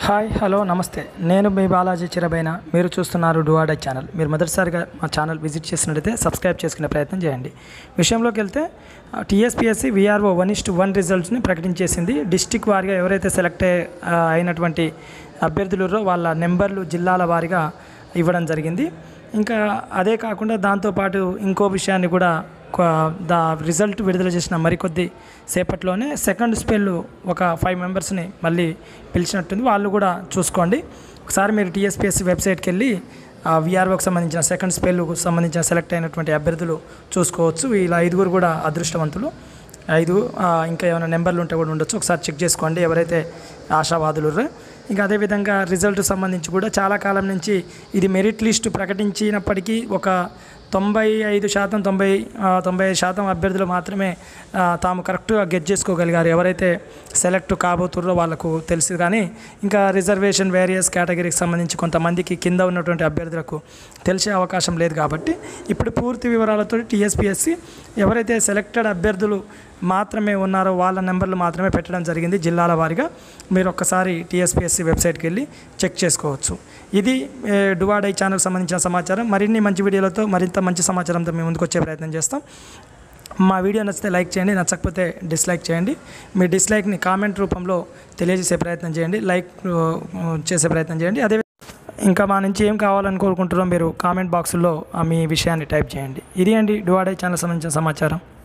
Hi hello నమస్తే నేను మీ బాలాజీ చిరబైన మీరు చూస్తున్నారు డువాడై ఛానల్ మీరు మొదటిసారిగా మా ఛానల్ విజిట్ చేసినట్లయితే సబ్స్క్రైబ్ చేసుకునే ప్రయత్నం చేయండి విషయంలోకి వెళ్తే టీఎస్పీఎస్సీ విఆర్ఓ వన్ ఇస్ట్ వన్ రిజల్ట్స్ని ప్రకటించేసింది డిస్టిక్ వారీగా ఎవరైతే సెలెక్ట్ అయి- ఆ, అయినటువంటి అభ్యర్థులురో వాళ్ళ నెంబర్లు జిల్లాల వారీగా ఇవ్వడం జరిగింది ఇంకా అదే కాకుండా దాంతోపాటు ఇంకో విషయాన్ని కూడా కొ- దా రిజల్ట్ విడుదల చేసిన మరికొద్ది సేపట్లోనే సెకండ్ స్పెల్ ఒక ఫైవ్ మెంబర్స్ని మళ్ళీ పిలిచినట్టుంది వాళ్ళు కూడా చూసుకోండి ఒకసారి మీరు టీఎస్పీఎస్సీ వెబ్సైట్కి వెళ్ళి విఆర్ఓకి సంబంధించిన సెకండ్ స్పెల్కు సంబంధించిన సెలెక్ట్ అయినటువంటి అభ్యర్థులు చూసుకోవచ్చు వీళ్ళ ఐదుగురు కూడా అదృష్టవంతులు ఐదు ఆ, ఇంకా ఏమైనా నెంబర్లు ఉంటే కూడా ఉండొచ్చు ఒకసారి చెక్ చేసుకోండి ఎవరైతే ఆశావాదులు ఉన్నారో. ఇంకా అదేవిధంగా రిజల్ట్ సంబంధించి కూడా చాలా కాలం నుంచి ఇది మెరిట్ లిస్ట్ ప్రకటించినప్పటికీ ఒక తొంభై ఐదు శాతం తొంభై ఆ, తొంభై ఐదు శాతం అభ్యర్థులు మాత్రమే ఆ, తాము కరెక్ట్గా గెట్ చేసుకోగలిగారు ఎవరైతే సెలెక్ట్ కాబోతుర్రో వాళ్ళకు తెలుసు కానీ ఇంకా రిజర్వేషన్ వేరియస్ కేటగిరీకి సంబంధించి కొంతమందికి కింద ఉన్నటువంటి అభ్యర్థులకు తెలిసే అవకాశం లేదు కాబట్టి ఇప్పుడు పూర్తి వివరాలతో టీఎస్పీఎస్సి ఎవరైతే సెలెక్టెడ్ అభ్యర్థులు మాత్రమే ఉన్నారో వాళ్ళ నెంబర్లు మాత్రమే పెట్టడం జరిగింది జిల్లాల వారీగా మీరు ఒక్కసారి టీఎస్పీఎస్సీ వెబ్సైట్కి వెళ్ళి చెక్ చేసుకోవచ్చు ఇది ఏ, డువాడై ఛానల్ సంబంధించిన సమాచారం మరిన్ని మంచి వీడియోలతో మరింత మంచి సమాచారంతో మేము ముందుకు వచ్చే ప్రయత్నం చేస్తాం మా వీడియో నచ్చితే లైక్ చేయండి నచ్చకపోతే డిస్లైక్ చేయండి మీ డిస్లైక్ని కామెంట్ రూపంలో తెలియజేసే ప్రయత్నం చేయండి లైక్ ఆ, చేసే ప్రయత్నం చేయండి అదే ఇంకా మా నుంచి ఏం కావాలని కోరుకుంటారో మీరు కామెంట్ బాక్సుల్లో ఆ మీ విషయాన్ని టైప్ చేయండి ఇది అండి డువాడై ఛానల్ సంబంధించిన సమాచారం